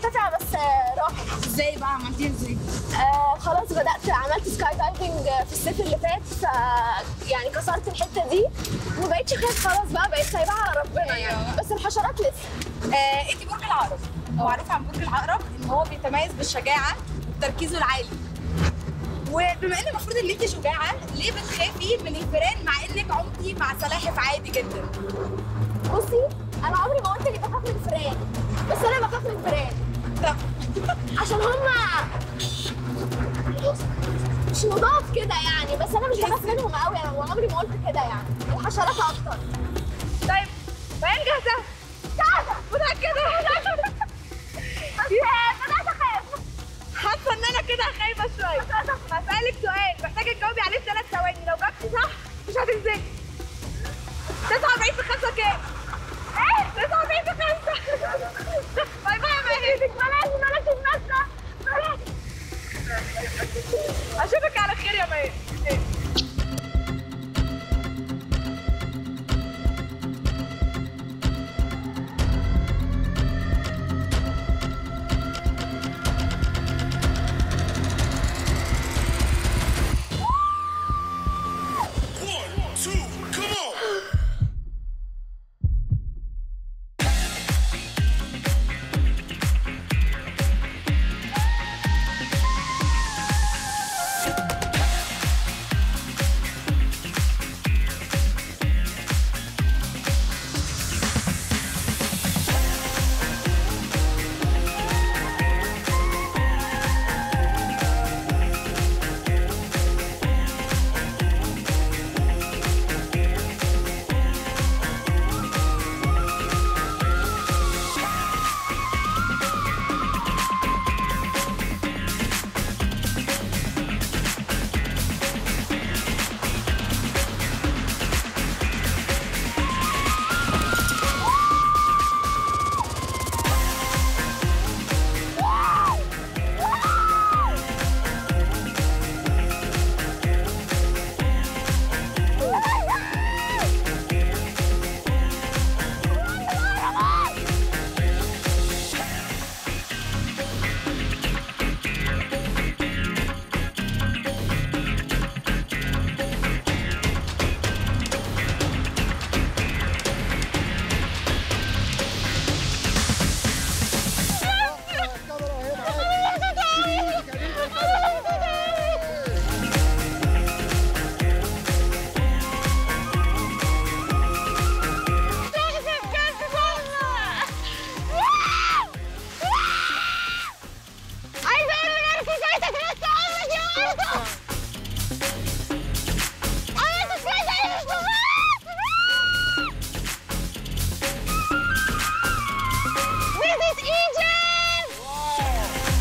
مرتفعه بس آه، راحت ازاي بقى عملتيها ازاي؟ آه خلاص بدات عملت سكاي دايفنج في الصيف اللي فات ف يعني كسرت الحته دي وما بقتش خايف خلاص بقى بقيت سايبها على ربنا يعني بس الحشرات لسه آه انت برج العقرب معروف عن برج العقرب ان هو بيتميز بالشجاعه وتركيزه العالي وبما ان المفروض ان انت شجاعه ليه بتخافي من الفيران مع انك عمتي مع سلاحف عادي جدا بصي انا عمري ما قلت اني بخاف من الفئران بس انا بخاف من الفئران طب عشان هما مش نضاف كده يعني بس انا مش بخاف منهم قوي انا عمري ما قلت كده يعني الحشرات اكتر طيب بيان جاهزه تعالى متاكده بس بدات اخاف حاسه ان انا كده خايفه شويه هسالك سؤال محتاجه تجاوبي عليه في ثلاث ثواني لو جاوبتي صح مش هتنزلي 49 في 5 كام؟ ايه 49 في 5 باي باي يا مهدي بلاش بلاش المسة بلاش اشوفك على خير يا مهدي One, two, come on! عايزة اقول لنفسي فايتك لسه عمرك يا ورقة انا تسكت عايز This is Egypt!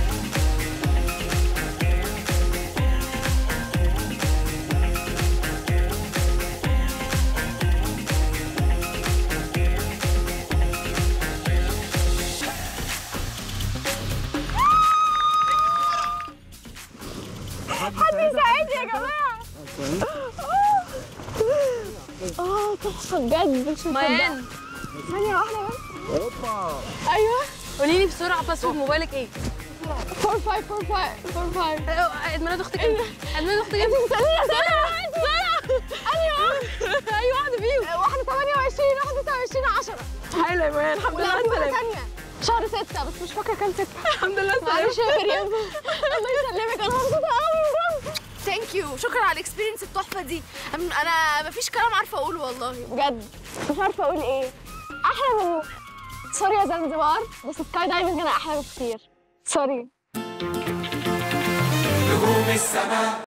حد يساعدني يا جماعة اه تحفة بجد مش ميان ثانية واحدة بس ايوه قولي لي بسرعه باسورد موبايلك ايه 4545 عيد ميلاد اختك امتى عيد ميلاد اختك انت امتى مستنية سنة سنة انهي واحدة؟ اي واحده فيهم واحدة 28 واحدة 29 10 حلو يا ميان الحمد لله على ولا السلامه ثانية شهر 6 بس مش فاكرة كام 6 الحمد لله على معلش السلامه يا مريم الله يسلمك انا مبسوطة قوي ثانك يو شكرا على الاكسبيرينس التحفه دي أم- انا مفيش كلام عارفه اقوله والله بجد مش عارفة اقول ايه احلى من سوري يا زنزبار بس سكاي دايفنج انا احلى بكتير سوري نجوم السماء